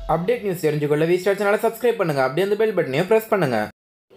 update news தெரிஞ்சுக்கொள்ள V star சேனலை subscribe பண்ணுங்கள் அப்படியே அந்த பெல் பட்டனையும் ப்ரெஸ் பண்ணுங்கள்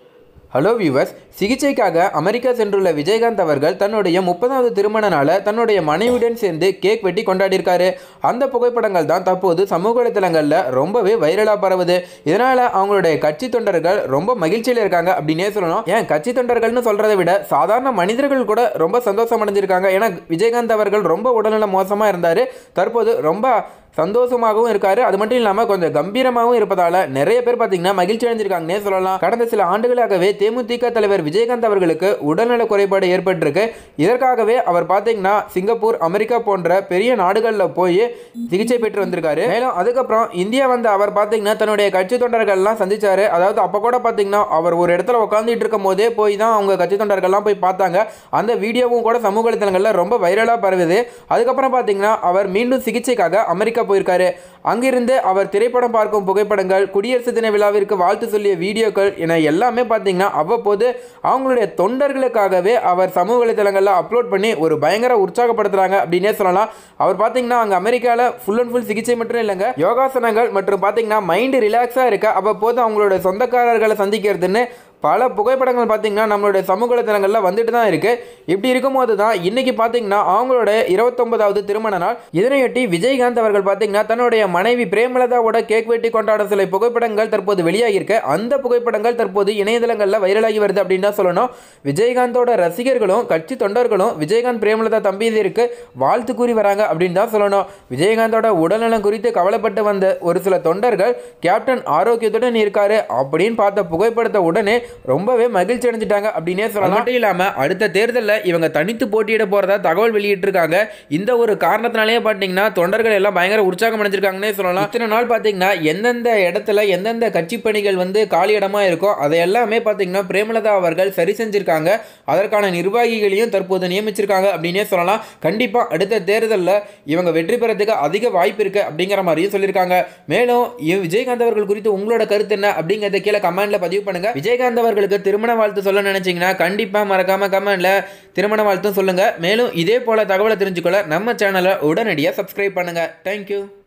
ஹலோ வியூவர்ஸ் சிகிச்சைக்காக அமெரிக்கா சென்றுள்ள விஜயகாந்த் அவர்கள் தன்னுடைய முப்பதாவது திருமண நாளை தன்னுடைய மனைவியுடன் சேர்ந்து கேக் வெட்டி கொண்டாடியிருக்காரு அந்த புகைப்படங்கள் தான் தற்போது சமூக வலைத்தளங்களில் ரொம்பவே வைரலாக பரவுது இதனால் அவங்களுடைய கட்சி தொண்டர்கள் ரொம்ப மகிழ்ச்சியில் இருக்காங்க அப்படின்னே சொல்லணும் ஏன் கட்சி தொண்டர்கள்னு சொல்கிறத விட சாதாரண மனிதர்கள் கூட ரொம்ப சந்தோஷம் அடைஞ்சிருக்காங்க ஏன்னா விஜயகாந்த் அவர்கள் ரொம்ப உடல்நலம் மோசமாக இருந்தார் தற்போது ரொம்ப சந்தோஷமாகவும் இருக்காரு அது மட்டும் இல்லாமல் கொஞ்சம் கம்பீரமாகவும் இருப்பதால நிறைய பேர் பார்த்தீங்கன்னா மகிழ்ச்சி அடைஞ்சிருக்காங்கன்னே சொல்லலாம் கடந்த சில ஆண்டுகளாகவே தேமுதிக தலைவர் விஜயகாந்த் அவர்களுக்கு உடல்நல குறைபாடு ஏற்பட்டிருக்கு இதற்காகவே அவர் பார்த்தீங்கன்னா சிங்கப்பூர் அமெரிக்கா போன்ற பெரிய நாடுகளில் போய் சிகிச்சை பெற்று வந்திருக்காரு மேலும் அதுக்கப்புறம் இந்தியா வந்த அவர் பார்த்தீங்கன்னா தன்னுடைய கட்சி தொண்டர்கள்லாம் சந்திச்சாரு அதாவது அப்போ கூட பார்த்தீங்கன்னா அவர் ஒரு இடத்துல உட்காந்துட்டு இருக்கும் போதே போய் தான் அவங்க கட்சி தொண்டர்கள்லாம் போய் பார்த்தாங்க அந்த வீடியோவும் கூட சமூக வலைத்தளங்களில் ரொம்ப வைரலாக பரவுது அதுக்கப்புறம் பார்த்தீங்கன்னா அவர் மீண்டும் சிகிச்சைக்காக அமெரிக்கா போயிருக்காரு அங்கிருந்து அவர் திரைப்படம் பார்க்கும் புகைப்படங்கள் குடியரசு தின விழாவிற்கு வாழ்த்து சொல்லிய வீடியோக்கள் என எல்லாமே பார்த்தீங்கன்னா அவ்வப்போது அவங்களுடைய தொண்டர்களுக்காகவே அவர் சமூக வலைத்தளங்களில் அப்லோட் பண்ணி ஒரு பயங்கர உற்சாகப்படுத்துறாங்க அப்படின்னே சொல்லலாம் அவர் பார்த்தீங்கன்னா அங்கே அமெரிக்காவில் ஃபுல் அண்ட் ஃபுல் சிகிச்சை மட்டும் இல்லைங்க யோகாசனங்கள் மற்றும் பார்த்தீங்கன்னா மைண்டு ரிலாக்ஸாக இருக்க அவ்வப்போது அவங்களோட சொந்தக்காரர்களை சந்திக்கிறதுன்னு பல புகைப்படங்கள் பார்த்தீங்கன்னா நம்மளுடைய சமூக வலைத்தளங்களில் வந்துட்டு தான் இருக்கு இப்படி இருக்கும்போது தான் இன்னைக்கு பார்த்தீங்கன்னா அவங்களோட இருபத்தொன்பதாவது திருமண நாள் இதனையொட்டி விஜயகாந்த் அவர்கள் பார்த்தீங்கன்னா தன்னுடைய மனைவி பிரேமலதாவோட கேக் வெட்டி கொண்டாடும் சில புகைப்படங்கள் தற்போது வெளியாகியிருக்கு அந்த புகைப்படங்கள் தற்போது இணையதளங்களில் வைரலாகி வருது அப்படின்னு தான் சொல்லணும் விஜயகாந்தோட ரசிகர்களும் கட்சி தொண்டர்களும் விஜயகாந்த் பிரேமலதா தம்பதியருக்கு வாழ்த்து கூறி வராங்க அப்படின்னு தான் சொல்லணும் விஜயகாந்தோட உடல்நலம் குறித்து கவலைப்பட்டு வந்த ஒரு சில தொண்டர்கள் கேப்டன் ஆரோக்கியத்துடன் இருக்காரு அப்படின்னு பார்த்த புகைப்படத்தை உடனே ரொம்பவே மகிழ்ச்சி அடைஞ்சிட்டாங்க அப்படின்னே சொல்லலாம் மட்டும் இல்லாமல் அடுத்த தேர்தலில் இவங்க தனித்து போட்டியிட போகிறதா தகவல் வெளியிட்டிருக்காங்க இந்த ஒரு காரணத்தினாலேயே பார்த்தீங்கன்னா தொண்டர்கள் எல்லாம் பயங்கர உற்சாகம் அடைஞ்சிருக்காங்கன்னே சொல்லலாம் இத்தனை நாள் பார்த்தீங்கன்னா எந்தெந்த இடத்துல எந்தெந்த கட்சி பணிகள் வந்து காலி இடமா இருக்கோ அதை எல்லாமே பார்த்தீங்கன்னா பிரேமலதா அவர்கள் சரி செஞ்சிருக்காங்க அதற்கான நிர்வாகிகளையும் தற்போது நியமிச்சிருக்காங்க அப்படின்னே சொல்லலாம் கண்டிப்பாக அடுத்த தேர்தலில் இவங்க வெற்றி பெறதுக்கு அதிக வாய்ப்பு இருக்கு அப்படிங்கிற மாதிரியும் சொல்லியிருக்காங்க மேலும் இவ் விஜயகாந்த் அவர்கள் குறித்து உங்களோட கருத்து என்ன அப்படிங்கிறத கீழே கமெண்ட்ல பதிவு பண்ணுங்க விஜயகாந்த் அவர்களுக்கு திருமண வாழ்த்து சொல்ல நினைச்சீங்கன்னா கண்டிப்பா மறக்காம கமெண்ட்ல திருமண வாழ்த்தும் சொல்லுங்க மேலும் இதே போல தகவலை தெரிஞ்சுக்கொள்ள நம்ம சேனலை உடனடியாக சப்ஸ்கிரைப் பண்ணுங்க தேங்க்யூ